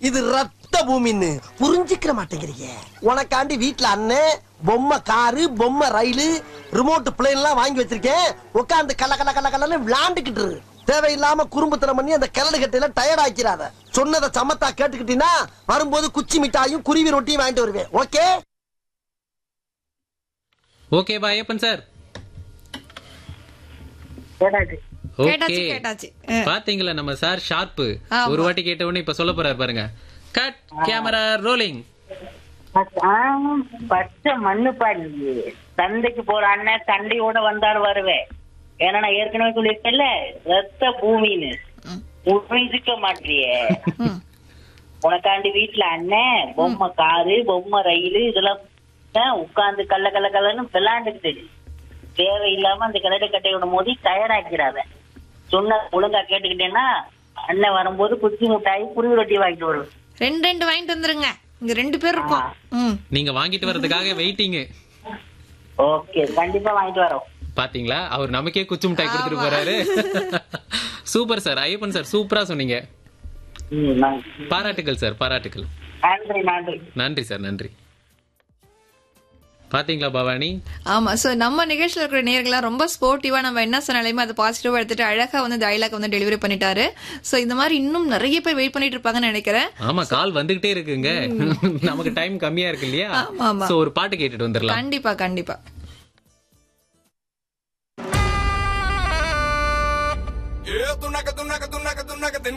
இது ரத்த பூமின்னு புரிஞ்சுக்கிற மாட்டேங்கிறீங்க உனக்காண்டி வீட்ல அண்ணன் பொம்மை காரு பொம்மை ரயிலு ரிமோட் பிளேன் எல்லாம் வாங்கி வச்சிருக்கேன் உட்காந்து கல கல கல கலன்னு விளாண்டுக்கிட்டு இரு. தேவையில்லாம குறும்புத்தனம் பண்ணி அந்த கிளடு கட்டையில டயர்ட் ஆக்கிறாத சொன்னதை சமத்தா கேட்டுக்கிட்டீங்கன்னா வரும்போது குச்சி மிட்டாயும் குருவி ரொட்டியும் வாங்கிட்டு வருவேன் ஓகே ஓகேவா ஐயப்பன் சார் கேட்டாச்சு ஓகே கேட்டாச்சு கேட்டாச்சு அஹ், பாத்தீங்களா நம்ம சார் ஷார்ப்பு ஆமா. ஒரு வாட்டி கேட்ட உடனே இப்ப சொல்ல போறாரு பாருங்க கட் கேமரா ரோலிங் ஆ, பச்சை மண்ணு பாடி சந்தைக்கு போற அண்ணன் சண்டையோட வந்தாரு வருவேன் ஏன்னா நான் ஏற்கனவே சொல்லியிருக்கேன்ல ரத்த பூமின்னு புரிஞ்சுக்க மாட்டியே ம். உனக்காண்டி வீட்டுல அண்ணன் பொம்மை காரு பொம்மை ரயிலு இதெல்லாம் தான் உட்கார்ந்து கல்ல கல்ல கல்லன்னு விளையாண்டுக்கிட்டு தேவையில்லாம அந்த கிணறு கட்டையோட மோதி டயர்டாக்கிறாத சொன்ன ஒழுங்கா கேட்டுக்கிட்டேன்னா அண்ணன் வரும்போது குச்சி முட்டாய் புரிவு ரொட்டி வாங்கிட்டு வருவேன் ரெண்டு ரெண்டு வாங்கிட்டு வந்துருங்க இங்க ரெண்டு பேர் இருக்கோம் ம் நீங்க வாங்கிட்டு வர்றதுக்காக வெயிட்டிங் ஓகே கண்டிப்பா வாங்கிட்டு வரோம் பாத்தீங்களா அவர் நமக்கே குச்சி மிட்டாய் கொடுத்துட்டு போறாரு சூப்பர் சார் ஐயப்பன் சார் சூப்பரா சொன்னீங்க ம், நன்றி. பாராட்டுகள் சார் பாராட்டுகள் நன்றி நன்றி நன்றி சார் நன்றி பாத்தீங்களா பவானி ஆமா சோ நம்ம நிகழ்ச்சியில இருக்கிற நேர்கள்லாம் ரொம்ப ஸ்போர்ட்டிவா நம்ம என்ன சொன்னாலுமே அதை பாசிட்டிவா எடுத்துட்டு அழகா வந்து டைலாக் வந்து டெலிவரி பண்ணிட்டாரு சோ இந்த மாதிரி இன்னும் நிறைய பேர் வெயிட் பண்ணிட்டு இருப்பாங்கன்னு நினைக்கிறேன் ஆமா கால் வந்துகிட்டே இருக்குங்க நமக்கு டைம் கம்மியா இருக்கு இல்லையா ஆமா, ஆமா. சோ ஒரு பாட்டு கேட்டுட்டு வந்துடலாம் கண்டிப்பா கண்டிப்பா ஏ துணக்க துணக்க துணக்க துணக்க